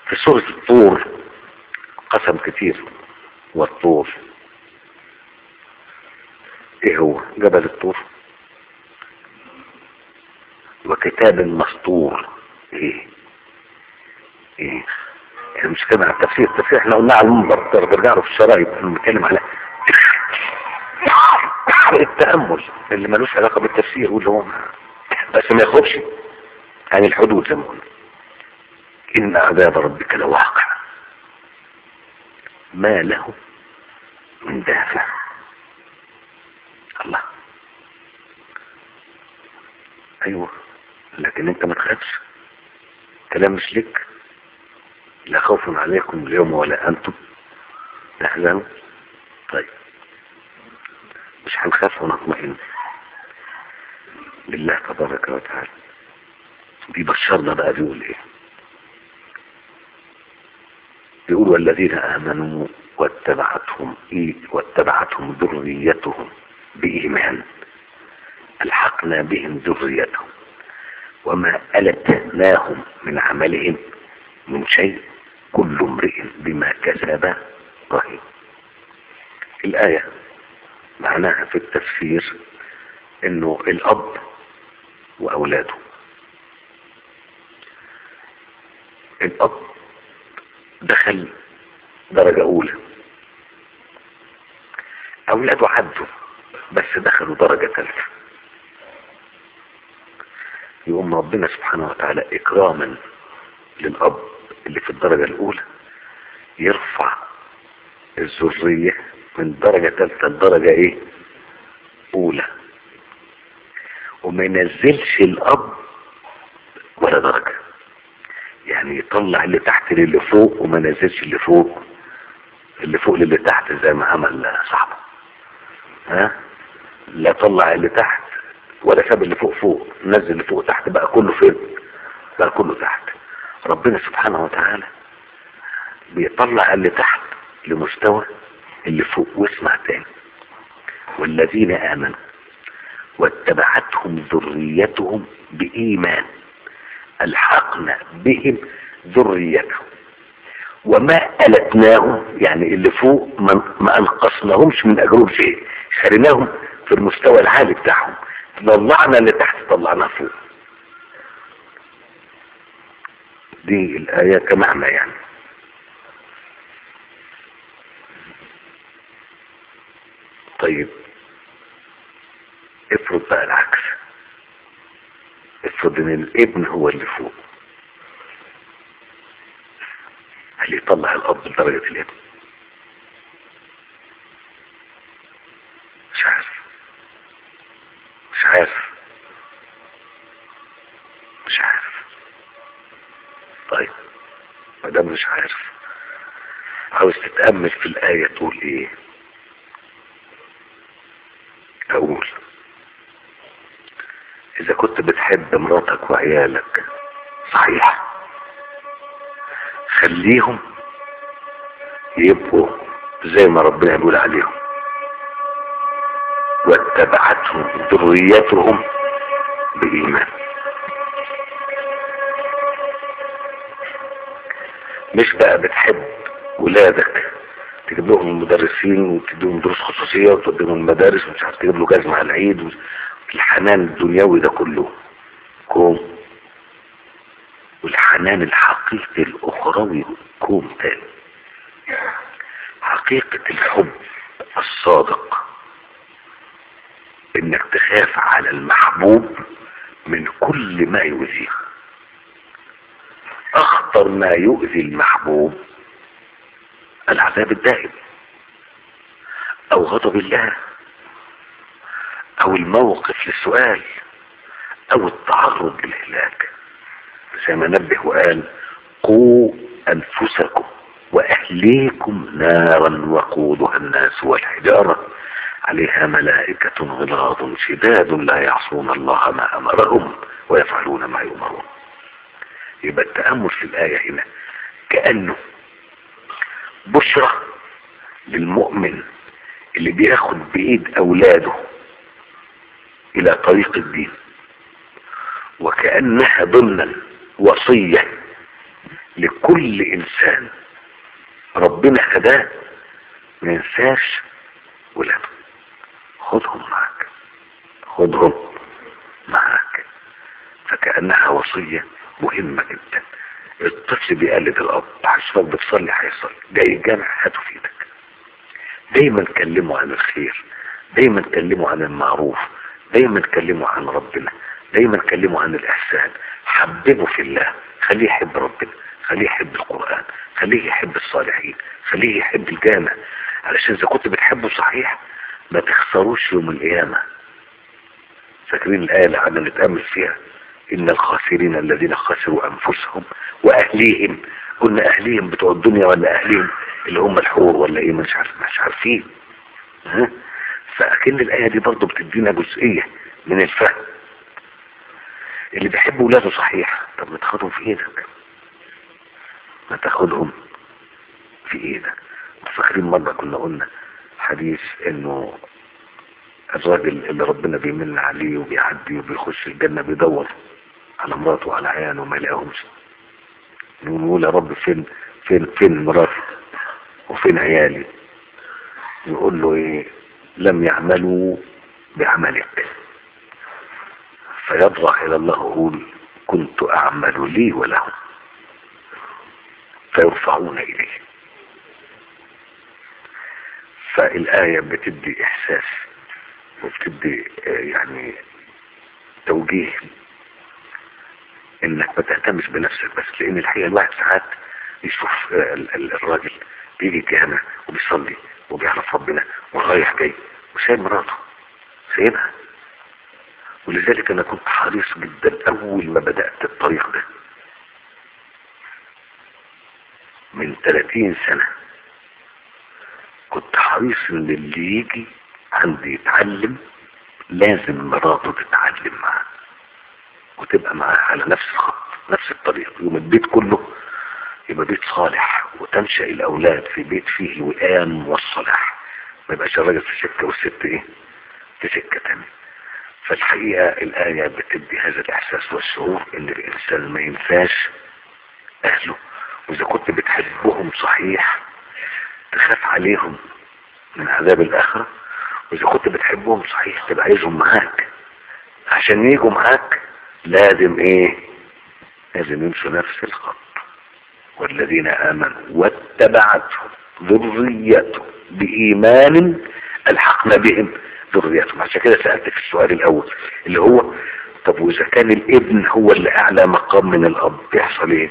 في سورة الطور قسم كتير والطور ايه هو جبل الطور وكتاب مسطور ايه ايه يعني مش كده على التفسير التفسير احنا قلنا على المنبر ترجع له في الشرايط احنا بنتكلم على التأمل اللي ملوش علاقة بالتفسير واللي هو بس ما يخرجش عن الحدود زي ما قلنا إن عذاب ربك لواقع ما له من دافع الله ايوه لكن انت ما تخافش كلام مش لك لا خوف عليكم اليوم ولا انتم تحزنوا طيب مش هنخاف ونطمئن لله تبارك وتعالى بيبشرنا بقى بيقول ايه بيقول والذين امنوا واتبعتهم إيه واتبعتهم ذريتهم بإيمان ألحقنا بهم ذريتهم وما ألتناهم من عملهم من شيء كل امرئ بما كسب رهين الآية معناها في التفسير انه الاب واولاده الاب دخل درجة اولى اولاده عدوا بس دخلوا درجة ثالثة يقوم ربنا سبحانه وتعالى اكراما للاب اللي في الدرجة الاولى يرفع الذرية من درجة ثالثة لدرجة ايه اولى وما ينزلش الاب ولا درجة يعني يطلع اللي تحت للي فوق وما ينزلش اللي فوق اللي فوق للي تحت زي ما عمل صاحبه ها لا طلع اللي تحت ولا ساب اللي فوق فوق نزل اللي فوق تحت بقى كله فين بقى كله تحت ربنا سبحانه وتعالى بيطلع اللي تحت لمستوى اللي فوق واسمع تاني والذين آمنوا واتبعتهم ذريتهم بإيمان ألحقنا بهم ذريتهم وما ألتناهم يعني اللي فوق ما, ما أنقصناهمش من أجرهم شيء خليناهم في المستوى العالي بتاعهم طلعنا اللي تحت طلعناه فوق دي الآية كمعنى يعني طيب افرض بقى العكس افرض ان الابن هو اللي فوق هل يطلع الاب لدرجة الابن مش عارف مش عارف مش عارف طيب ما دام مش عارف عاوز تتأمل في الآية تقول ايه اقول اذا كنت بتحب مراتك وعيالك صحيح خليهم يبقوا زي ما ربنا بيقول عليهم واتبعتهم ذريتهم بإيمان مش بقى بتحب ولادك تجيب لهم المدرسين وتديهم دروس خصوصية وتوديهم المدارس ومش عارف تجيب له جزمة على العيد الحنان الدنيوي ده كله كوم والحنان الحقيقي الأخروي كوم تاني حقيقة الحب الصادق انك تخاف على المحبوب من كل ما يؤذيه اخطر ما يؤذي المحبوب العذاب الدائم او غضب الله او الموقف للسؤال او التعرض للهلاك زي ما نبه وقال قوا انفسكم واهليكم نارا وقودها الناس والحجاره عليها ملائكة غلاظ شداد لا يعصون الله ما أمرهم ويفعلون ما يؤمرون يبقى التأمل في الآية هنا كأنه بشرى للمؤمن اللي بياخد بإيد أولاده إلى طريق الدين وكأنها ضمنا وصية لكل كل انسان ربنا هداه ما ينساش ولاده خدهم معك خدهم معك فكأنها وصية مهمة جدا الطفل بيقلد الأب حسبك بتصلي هيصلي جاي الجامع هاته في ايدك دايما كلموا عن الخير دايما كلموا عن المعروف دايما كلموا عن ربنا دايما كلموا عن الإحسان حببه في الله خليه يحب ربنا خليه يحب القرآن خليه يحب الصالحين خليه يحب الجامع علشان إذا كنت بتحبه صحيح ما تخسروش يوم القيامة فاكرين الآية اللي قعدنا نتأمل فيها إن الخاسرين الذين خسروا أنفسهم وأهليهم قلنا أهليهم بتوع الدنيا ولا أهليهم اللي هم الحور ولا إيه مش عارف مش عارفين ها فأكن الآية دي برضه بتدينا جزئية من الفهم اللي بيحب ولاده صحيح طب ما تاخدهم في ايدك ما تاخدهم في ايدك فاكرين مرة كنا قلنا حديث انه الراجل اللي ربنا بيمن عليه وبيعدي وبيخش الجنة بيدور على مراته وعلى عياله وما يلاقيهمش يقول يا رب فين فين فين مراتي وفين عيالي يقول له ايه لم يعملوا بعملك فيضرع الى الله ويقول كنت اعمل لي ولهم فيرفعون اليه فالآية بتدي إحساس وبتدي يعني توجيه إنك ما تهتمش بنفسك بس لأن الحقيقة الواحد ساعات يشوف الراجل بيجي جامع وبيصلي وبيعرف ربنا ورايح جاي وسايب مراته سايبها ولذلك أنا كنت حريص جدا أول ما بدأت الطريق ده من 30 سنة كنت حريص ان اللي يجي عندي يتعلم لازم مراته تتعلم معاه وتبقى معاه على نفس الخط نفس الطريق يوم البيت كله يبقى بيت صالح وتنشأ الأولاد في بيت فيه الوئام والصلاح ما يبقاش الراجل في سكة والست ايه في سكة تانية فالحقيقة الآية بتدي هذا الإحساس والشعور إن الإنسان ما ينساش أهله وإذا كنت بتحبهم صحيح تخاف عليهم من عذاب الآخرة وإذا كنت بتحبهم صحيح تبقى عايزهم معاك عشان يجوا معاك لازم إيه لازم يمشوا نفس الخط والذين آمنوا واتبعتهم ذريتهم بإيمان الحقنا بهم ذريتهم عشان كده سألتك السؤال الأول اللي هو طب وإذا كان الابن هو اللي أعلى مقام من الأب يحصل إيه؟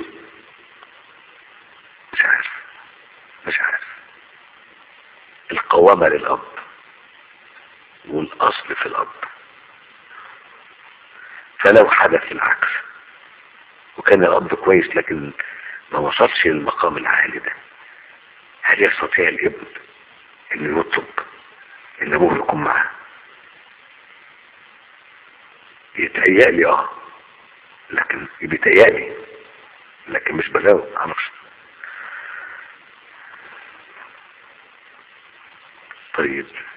مش عارف مش عارف القوامة للأب والأصل في الأب فلو حدث العكس وكان الأب كويس لكن ما وصلش للمقام العالي ده هل يستطيع الابن انه يطلب ان ابوه يكون معاه يتهيألي اه لكن بيتهيألي لكن مش بلاوي معرفش طيب